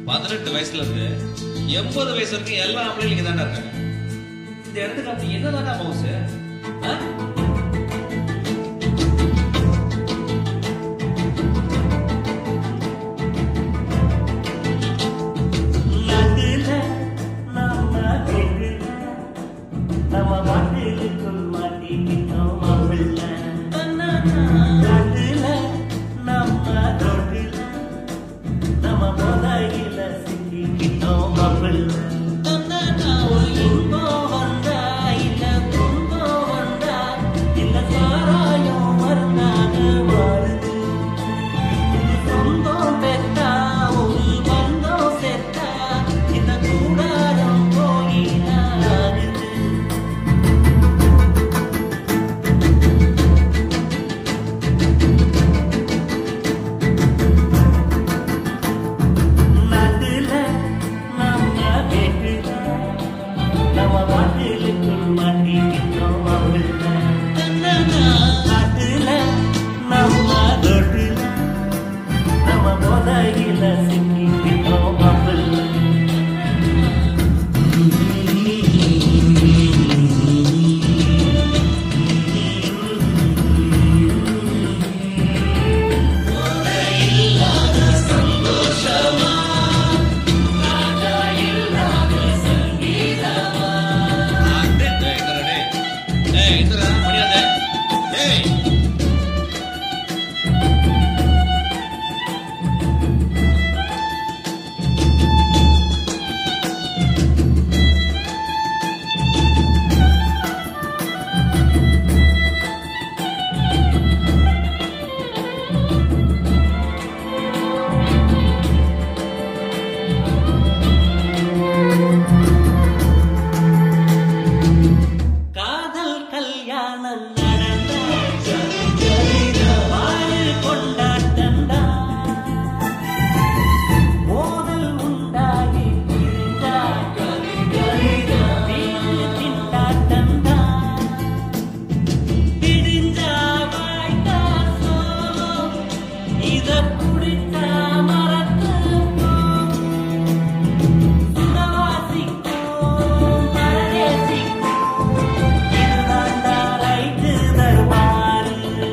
பதினெட்டு வயசுல இருந்து எண்பது வயசு வரைக்கும் எல்லா ஆம்பளையும் இங்க தானே இருக்காங்க இந்த இடத்துக்கு அப்படி என்னதானே மவுஸ் நடுல நாம கெடுல நம்ம வாட்டிலுக்குள் மாட்டிக்கிட்டோம் மாப்பிள்ள நடுல நம்ம தொடுல நம்ம போதையில சிக்கிக்கிட்டோம் மாப்பிள்ள ஒரு இன்பம் வந்தா இல்ல துன்பம் வந்தா இல்ல சாராயம் மருந்தாக மாறுது சொந்தம் பெத்தா ஒரு பந்தம் செத்தா இந்த கூடாரம் போயினாகுது நடுல நம்ம வெட்டுல நம்ம வாட்டிலுக்குள் மாட்டிக்கிட்டோம் அவள நடுல நம்ம தொடுல நம்ம போதையில சிக்கிக்கிட்டோம் அவள காதல் கல்யாணம் நடந்தா வாழு கொண்டாட்டந்தா மோதல் உண்டாகி பிரிஞ்சா வீடு திண்டாட்டந்தா பிரிஞ்சா வாய்க்கா சோகம் இத குடிச்சா மறந்து சுகவாசிக்கும் பரதேசிக்கும் இதுதான்டா ரைட்டு தருமாறு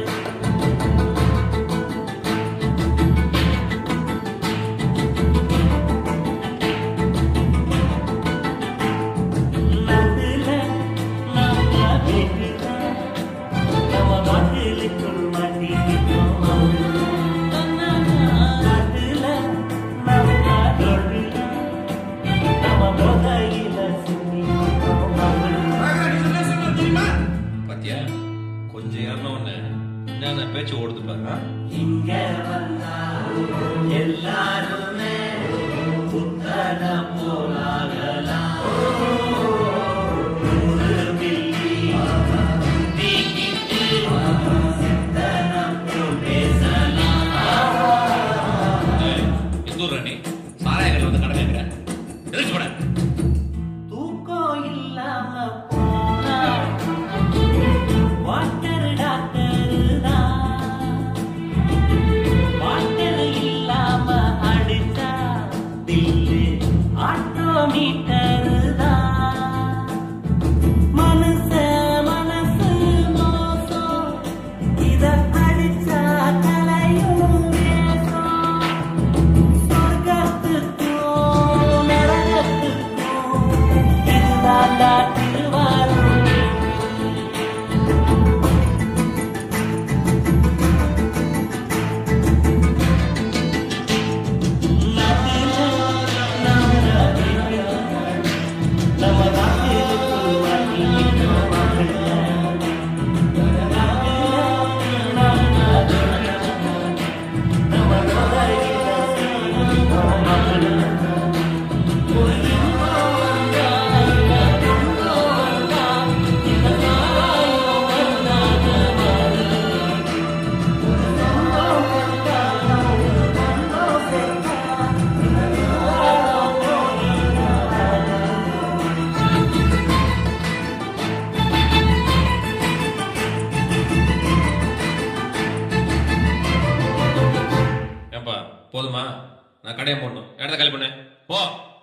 நடுல நம்ம வெட்டுல நம்ம வாட்டிலுக்குள் மாட்டிக்கிட்டோம் நடுல நம்ம தொடுல நம்ம போதையில சிக்கிக்கிட்டோம் பாத்தியா கொஞ்சம் ஏறின உடனே என்னென்ன பேச்சு ஓடுது பாரு ஆ? இங்க வந்தா எல்லாருமே புத்தன போலாகலாம் நூறு மில்லி தீக்கிட்டு சித்தனம் போல் பேசலாம் ஏய், எந்த ஊர்ரா நீ சாராயங்கள் வந்து கடை கேட்கிற எதிர்த்து போட தூக்கம் இல்லாம போனா வாட்டர் டாக்டர் தான் வாட்டர் இல்லாம அடிச்சா தில்லு ஆட்டோமீட்டர் தான் மனச மனசு மோசம் இத அடிச்சா கலையும் வேஷம் சொர்க்கத்துக்கும் நரகத்துக்கும் இதுதான்டா திருவாரூர் நம்ம நாட்டிற்குள் மாட்டிக்கிட்டோம் நம்ம போதையில சிக்கிக்கிட்டோம் ஒரு இன்பம் வந்தா இல்ல துன்பம் வந்தா இந்த சாராயம் வந்தாத மாறு. ஒரு சொந்தம் வந்தா ஒரு பந்தம் செத்தா இந்த கூடாரம் போயிடாது. ஏப்பா போதுமா நான் கடையை போடணும் இடத்த காலி பண்ணு போ